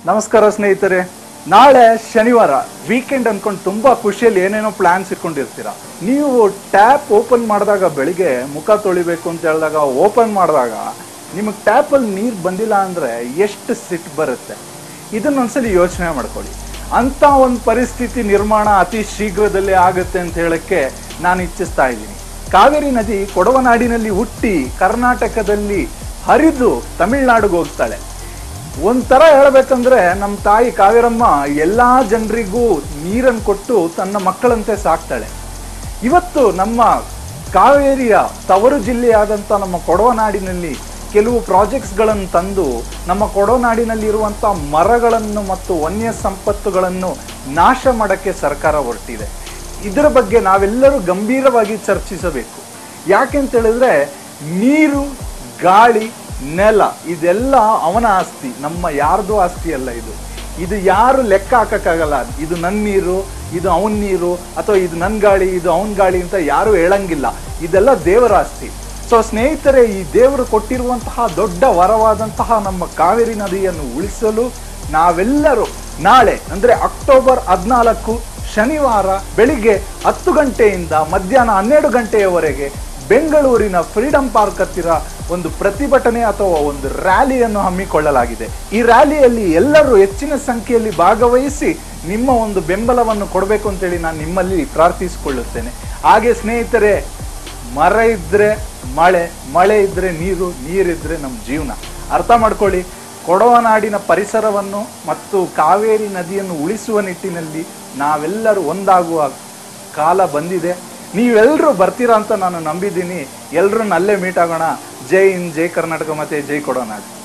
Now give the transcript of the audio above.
ನಮಸ್ಕಾರ ಸ್ನೇಹಿತರೆ ನಾಳೆ ಶನಿವಾರ ವೀಕೆಂಡ್ ಅನ್ಕೊಂಡು ತುಂಬಾ ಖುಷಿಯಲ್ಲಿ ಏನೇನೋ ಪ್ಲಾನ್ಸ್ ಇಟ್ಕೊಂಡಿರ್ತೀರ ನೀವು ಟ್ಯಾಪ್ ಓಪನ್ ಮಾಡಿದಾಗ ಬೆಳಿಗ್ಗೆ ಮುಖ ತೊಳಿಬೇಕು ಅಂತ ಹೇಳಿದಾಗ ಓಪನ್ ಮಾಡಿದಾಗ ನಿಮಗೆ ಟ್ಯಾಪಲ್ಲಿ ನೀರು ಬಂದಿಲ್ಲ ಅಂದ್ರೆ ಎಷ್ಟು ಸಿಟ್ಟು ಬರುತ್ತೆ ಇದನ್ನೊಂದ್ಸಲಿ ಯೋಚನೆ ಮಾಡ್ಕೊಳ್ಳಿ ಅಂತ ಒಂದು ಪರಿಸ್ಥಿತಿ ನಿರ್ಮಾಣ ಅತಿ ಶೀಘ್ರದಲ್ಲೇ ಆಗುತ್ತೆ ಅಂತ ಹೇಳಕ್ಕೆ ನಾನು ಇಚ್ಛಿಸ್ತಾ ಇದ್ದೀನಿ ಕಾವೇರಿ ನದಿ ಕೊಡವನಾಡಿನಲ್ಲಿ ಹುಟ್ಟಿ ಕರ್ನಾಟಕದಲ್ಲಿ ಹರಿದು ತಮಿಳ್ನಾಡಿಗೆ ಹೋಗ್ತಾಳೆ ಒಂಥರ ಹೇಳ್ಬೇಕಂದ್ರೆ ನಮ್ಮ ತಾಯಿ ಕಾವೇರಮ್ಮ ಎಲ್ಲಾ ಜನರಿಗೂ ನೀರನ್ನು ಕೊಟ್ಟು ತನ್ನ ಮಕ್ಕಳಂತೆ ಸಾಕ್ತಾಳೆ ಇವತ್ತು ನಮ್ಮ ಕಾವೇರಿಯ ತವರು ಜಿಲ್ಲೆಯಾದಂಥ ನಮ್ಮ ಕೊಡವನಾಡಿನಲ್ಲಿ ಕೆಲವು ಪ್ರಾಜೆಕ್ಟ್ಸ್ಗಳನ್ನು ತಂದು ನಮ್ಮ ಕೊಡವನಾಡಿನಲ್ಲಿ ಇರುವಂಥ ಮರಗಳನ್ನು ಮತ್ತು ವನ್ಯ ಸಂಪತ್ತುಗಳನ್ನು ನಾಶ ಮಾಡೋಕ್ಕೆ ಸರ್ಕಾರ ಹೊರಟಿದೆ ಇದರ ಬಗ್ಗೆ ನಾವೆಲ್ಲರೂ ಗಂಭೀರವಾಗಿ ಚರ್ಚಿಸಬೇಕು ಯಾಕೆಂತ ಹೇಳಿದ್ರೆ ನೀರು ಗಾಳಿ ನೆಲ ಇದೆಲ್ಲ ಅವನ ಆಸ್ತಿ ನಮ್ಮ ಯಾರ್ದು ಆಸ್ತಿ ಅಲ್ಲ ಇದು ಇದು ಯಾರು ಲೆಕ್ಕ ಹಾಕಕ್ಕಾಗಲ್ಲ ಇದು ನನ್ನ ನೀರು ಇದು ಅವನ ನೀರು ಅಥವಾ ಇದು ನನ್ನ ಗಾಳಿ ಇದು ಅವನ ಗಾಳಿ ಅಂತ ಯಾರು ಹೇಳಂಗಿಲ್ಲ ಇದೆಲ್ಲ ದೇವರ ಆಸ್ತಿ ಸೊ ಸ್ನೇಹಿತರೆ ಈ ದೇವರು ಕೊಟ್ಟಿರುವಂತಹ ದೊಡ್ಡ ವರವಾದಂತಹ ನಮ್ಮ ಕಾವೇರಿ ನದಿಯನ್ನು ಉಳಿಸಲು ನಾವೆಲ್ಲರೂ ನಾಳೆ ಅಂದ್ರೆ ಅಕ್ಟೋಬರ್ ಹದಿನಾಲ್ಕು ಶನಿವಾರ ಬೆಳಿಗ್ಗೆ ಹತ್ತು ಗಂಟೆಯಿಂದ ಮಧ್ಯಾಹ್ನ ಹನ್ನೆರಡು ಗಂಟೆಯವರೆಗೆ ಬೆಂಗಳೂರಿನ ಫ್ರೀಡಂ ಪಾರ್ಕ್ ಹತ್ತಿರ ಒಂದು ಪ್ರತಿಭಟನೆ ಅಥವಾ ಒಂದು ರ್ಯಾಲಿಯನ್ನು ಹಮ್ಮಿಕೊಳ್ಳಲಾಗಿದೆ ಈ ರ್ಯಾಲಿಯಲ್ಲಿ ಎಲ್ಲರೂ ಹೆಚ್ಚಿನ ಸಂಖ್ಯೆಯಲ್ಲಿ ಭಾಗವಹಿಸಿ ನಿಮ್ಮ ಒಂದು ಬೆಂಬಲವನ್ನು ಕೊಡಬೇಕು ಅಂತೇಳಿ ನಾನು ನಿಮ್ಮಲ್ಲಿ ಪ್ರಾರ್ಥಿಸಿಕೊಳ್ಳುತ್ತೇನೆ ಹಾಗೆ ಸ್ನೇಹಿತರೆ ಮರ ಇದ್ರೆ ಮಳೆ ಮಳೆ ಇದ್ರೆ ನೀರು ನೀರಿದ್ರೆ ನಮ್ಮ ಜೀವನ ಅರ್ಥ ಮಾಡ್ಕೊಳ್ಳಿ ಕೊಡವನಾಡಿನ ಪರಿಸರವನ್ನು ಮತ್ತು ಕಾವೇರಿ ನದಿಯನ್ನು ಉಳಿಸುವ ನಿಟ್ಟಿನಲ್ಲಿ ನಾವೆಲ್ಲರೂ ಒಂದಾಗುವ ಕಾಲ ಬಂದಿದೆ ನೀವೆಲ್ಲರೂ ಬರ್ತೀರಾ ಅಂತ ನಾನು ನಂಬಿದ್ದೀನಿ ಎಲ್ಲರೂ ಅಲ್ಲೇ ಮೀಟ್ ಆಗೋಣ ಜೈ ಹಿಂದ್ ಜೈ ಕರ್ನಾಟಕ ಮತ್ತೆ ಜೈ ಕೊಡೋನಾಡು